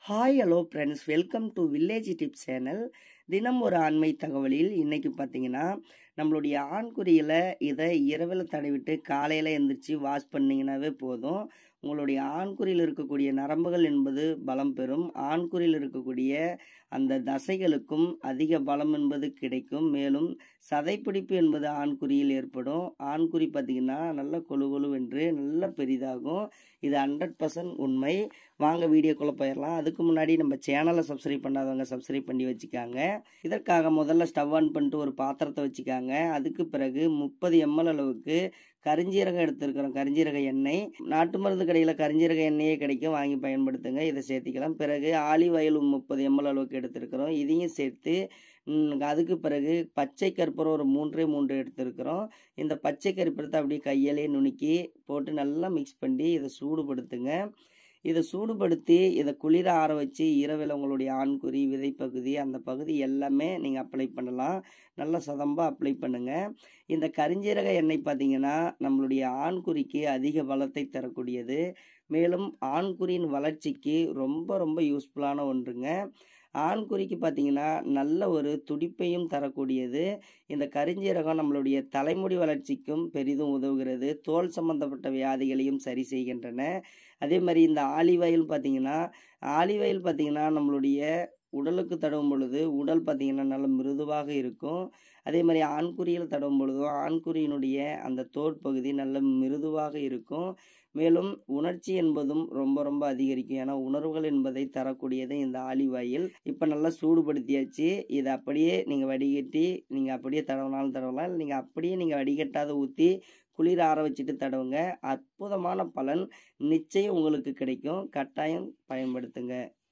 hi hello friends welcome to village tips channel தினம் ஒரு ஆண்மை தகவலில் இன்னைக்கு பார்த்தீங்கன்னா நம்மளுடைய ஆண்குறியில் இதை இரவில் தடவிட்டு காலையில் எந்திரிச்சு வாஷ் பண்ணிங்கனாவே போதும் உங்களுடைய ஆண்குறியில் இருக்கக்கூடிய நரம்புகள் என்பது பலம் பெறும் ஆண்குறியில் இருக்கக்கூடிய அந்த தசைகளுக்கும் அதிக பலம் என்பது கிடைக்கும் மேலும் சதைப்பிடிப்பு என்பது ஆண்குறியில் ஏற்படும் ஆண்குறி பார்த்திங்கன்னா நல்ல கொழு கொழுவென்று நல்ல பெரிதாகும் இது ஹண்ட்ரட் பர்சன்ட் உண்மை வாங்க வீடியோக்குள்ளே போயிடலாம் அதுக்கு முன்னாடி நம்ம சேனலை சப்ஸ்கிரைப் பண்ணாதவங்க சப்ஸ்கிரைப் பண்ணி வச்சுக்காங்க இதற்காக முதல்ல ஸ்டவ் ஆன் பண்ணிட்டு ஒரு பாத்திரத்தை வச்சுக்காங்க அதுக்கு பிறகு முப்பது எம்எல் அளவுக்கு கரிஞ்சீரகம் எடுத்துருக்கிறோம் கரிஞ்சீரக எண்ணெய் நாட்டு மருந்து கடையில் கரிஞ்சீரக எண்ணெயே கிடைக்கும் வாங்கி பயன்படுத்துங்க இதை சேர்த்திக்கலாம் பிறகு ஆலிவ் ஆயில் முப்பது எம்எல் அளவுக்கு எடுத்துருக்கிறோம் இதையும் சேர்த்து ம், அதுக்கு பிறகு பச்சை கற்பூரம் ஒரு மூன்றே மூன்று எடுத்துருக்கிறோம் இந்த பச்சை கற்பூரத்தை அப்படியே கையாலே நுணுக்கி போட்டு நல்லா மிக்ஸ் பண்ணி இதை சூடுபடுத்துங்க இதை சூடுபடுத்தி இதை குளிர ஆற வச்சு இரவில் உங்களுடைய ஆண்குறி விதைப்பகுதி அந்த பகுதி எல்லாமே நீங்கள் அப்ளை பண்ணலாம் நல்லா சதம்பாக அப்ளை பண்ணுங்கள் இந்த கரிஞ்சீரக எண்ணெய் பார்த்தீங்கன்னா நம்மளுடைய ஆண்குறிக்கு அதிக பலத்தை தரக்கூடியது மேலும் ஆண்குறியின் வளர்ச்சிக்கு ரொம்ப ரொம்ப யூஸ்ஃபுல்லான ஒன்றுங்க ஆண்குறிக்கு பார்த்தீங்கன்னா நல்ல ஒரு துடிப்பையும் தரக்கூடியது இந்த கரிஞ்சீரகம் நம்மளுடைய தலைமுடி வளர்ச்சிக்கும் பெரிதும் உதவுகிறது தோல் சம்பந்தப்பட்ட வியாதிகளையும் சரி செய்கின்றன அதே மாதிரி இந்த ஆலிவ் ஆயில் பார்த்தீங்கன்னா ஆலிவ் ஆயில் பார்த்தீங்கன்னா நம்மளுடைய உடலுக்கு தடவும் பொழுது உடல் பார்த்தீங்கன்னா நல்ல மிருதுவாக இருக்கும் அதே மாதிரி ஆண்குறியில் தடவும் பொழுதும் ஆண்குறியினுடைய அந்த தோற்பகுதி நல்ல மிருதுவாக இருக்கும் மேலும் உணர்ச்சி என்பதும் ரொம்ப ரொம்ப அதிகரிக்கும் ஏன்னா உணர்வுகள் என்பதை தரக்கூடியது இந்த ஆலிவ் ஆயில் இப்போ நல்லா சூடுபடுத்தியாச்சு இதை அப்படியே நீங்கள் வடிகட்டி நீங்கள் அப்படியே தடவினாலும் தடவலாம் இல்லை நீங்கள் அப்படியே நீங்கள் வடிகட்டாத ஊற்றி குளிர ஆற வச்சுட்டு தடவுங்க அற்புதமான பலன் நிச்சயம் உங்களுக்கு கிடைக்கும் கட்டாயம் பயன்படுத்துங்க